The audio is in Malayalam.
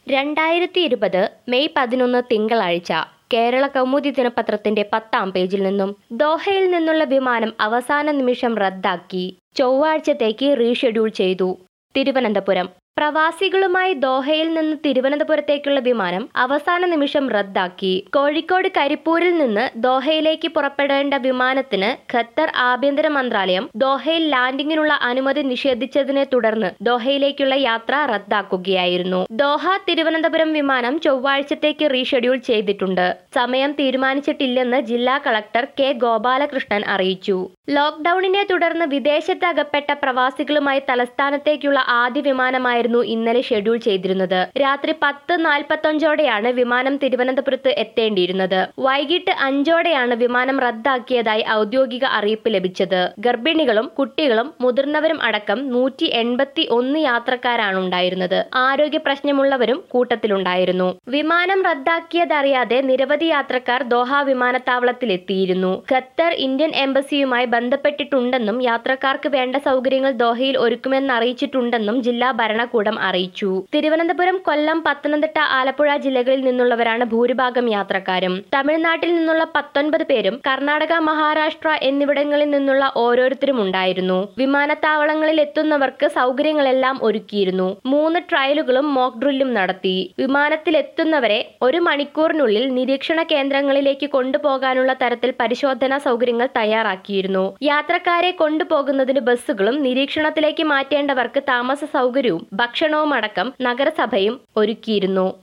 രണ്ടായിരത്തി ഇരുപത് മെയ് പതിനൊന്ന് തിങ്കളാഴ്ച കേരള കൗമുദി ദിനപത്രത്തിന്റെ പത്താം പേജിൽ നിന്നും ദോഹയിൽ നിന്നുള്ള വിമാനം അവസാന നിമിഷം റദ്ദാക്കി ചൊവ്വാഴ്ചത്തേക്ക് റീഷെഡ്യൂൾ ചെയ്തു തിരുവനന്തപുരം പ്രവാസികളുമായി ദോഹയിൽ നിന്ന് തിരുവനന്തപുരത്തേക്കുള്ള വിമാനം അവസാന നിമിഷം റദ്ദാക്കി കോഴിക്കോട് കരിപ്പൂരിൽ നിന്ന് ദോഹയിലേക്ക് പുറപ്പെടേണ്ട വിമാനത്തിന് ഖത്തർ ആഭ്യന്തര മന്ത്രാലയം ദോഹയിൽ ലാൻഡിങ്ങിനുള്ള അനുമതി നിഷേധിച്ചതിനെ തുടർന്ന് ദോഹയിലേക്കുള്ള യാത്ര റദ്ദാക്കുകയായിരുന്നു ദോഹ തിരുവനന്തപുരം വിമാനം ചൊവ്വാഴ്ചത്തേക്ക് റീഷെഡ്യൂൾ ചെയ്തിട്ടുണ്ട് സമയം തീരുമാനിച്ചിട്ടില്ലെന്ന് ജില്ലാ കളക്ടർ കെ ഗോപാലകൃഷ്ണൻ അറിയിച്ചു ലോക്ഡൌണിനെ തുടർന്ന് വിദേശത്ത് അകപ്പെട്ട പ്രവാസികളുമായി തലസ്ഥാനത്തേക്കുള്ള ആദ്യ വിമാനമായിരുന്നു ഇന്നലെ ഷെഡ്യൂൾ ചെയ്തിരുന്നത് രാത്രി പത്ത് നാൽപ്പത്തഞ്ചോടെയാണ് വിമാനം തിരുവനന്തപുരത്ത് എത്തേണ്ടിയിരുന്നത് വൈകിട്ട് അഞ്ചോടെയാണ് വിമാനം റദ്ദാക്കിയതായി ഔദ്യോഗിക അറിയിപ്പ് ലഭിച്ചത് ഗർഭിണികളും കുട്ടികളും മുതിർന്നവരും അടക്കം നൂറ്റി എൺപത്തി ഒന്ന് യാത്രക്കാരാണ് ഉണ്ടായിരുന്നത് ആരോഗ്യ പ്രശ്നമുള്ളവരും കൂട്ടത്തിലുണ്ടായിരുന്നു വിമാനം റദ്ദാക്കിയതറിയാതെ നിരവധി യാത്രക്കാർ ദോഹ വിമാനത്താവളത്തിലെത്തിയിരുന്നു ഖത്തർ ഇന്ത്യൻ എംബസിയുമായി ബന്ധപ്പെട്ടിട്ടുണ്ടെന്നും യാത്രക്കാർക്ക് വേണ്ട സൗകര്യങ്ങൾ ദോഹയിൽ ഒരുക്കുമെന്ന് അറിയിച്ചിട്ടുണ്ടെന്നും ജില്ലാ ഭരണകൂടം അറിയിച്ചു തിരുവനന്തപുരം കൊല്ലം പത്തനംതിട്ട ആലപ്പുഴ ജില്ലകളിൽ നിന്നുള്ളവരാണ് ഭൂരിഭാഗം യാത്രക്കാരും തമിഴ്നാട്ടിൽ നിന്നുള്ള പത്തൊൻപത് പേരും കർണാടക മഹാരാഷ്ട്ര എന്നിവിടങ്ങളിൽ നിന്നുള്ള ഓരോരുത്തരും ഉണ്ടായിരുന്നു വിമാനത്താവളങ്ങളിൽ എത്തുന്നവർക്ക് സൗകര്യങ്ങളെല്ലാം ഒരുക്കിയിരുന്നു മൂന്ന് ട്രയലുകളും മോക്ക് ഡ്രില്ലും നടത്തി വിമാനത്തിൽ എത്തുന്നവരെ ഒരു മണിക്കൂറിനുള്ളിൽ നിരീക്ഷണ കേന്ദ്രങ്ങളിലേക്ക് കൊണ്ടുപോകാനുള്ള തരത്തിൽ പരിശോധനാ സൗകര്യങ്ങൾ തയ്യാറാക്കിയിരുന്നു യാത്രക്കാരെ കൊണ്ടുപോകുന്നതിന് ബസ്സുകളും നിരീക്ഷണത്തിലേക്ക് മാറ്റേണ്ടവർക്ക് താമസ സൗകര്യവും ഭക്ഷണവും അടക്കം നഗരസഭയും ഒരുക്കിയിരുന്നു